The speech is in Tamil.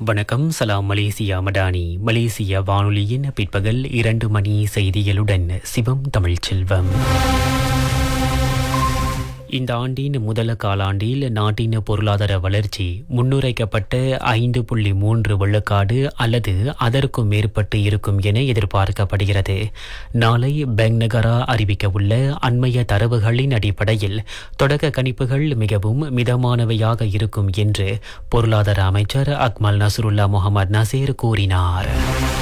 வணக்கம் சலாம் மலேசியா மடானி மலேசிய வானொலியின் பிற்பகல் இரண்டு மணி செய்திகளுடன் சிவம் தமிழ்ச்செல்வம் இந்த ஆண்டின் முதல காலாண்டில் நாட்டின் பொருளாதார வளர்ச்சி முன்னுரைக்கப்பட்ட ஐந்து புள்ளி மூன்று விழுக்காடு அல்லது அதற்கும் மேற்பட்டு இருக்கும் என எதிர்பார்க்கப்படுகிறது நாளை பெங்நகரா அறிவிக்கவுள்ள அண்மைய தரவுகளின் அடிப்படையில் தொடக்க கணிப்புகள் மிகவும் மிதமானவையாக இருக்கும் என்று பொருளாதார அமைச்சர் அக்மல் நசருல்லா முகமது நசீர் கூறினார்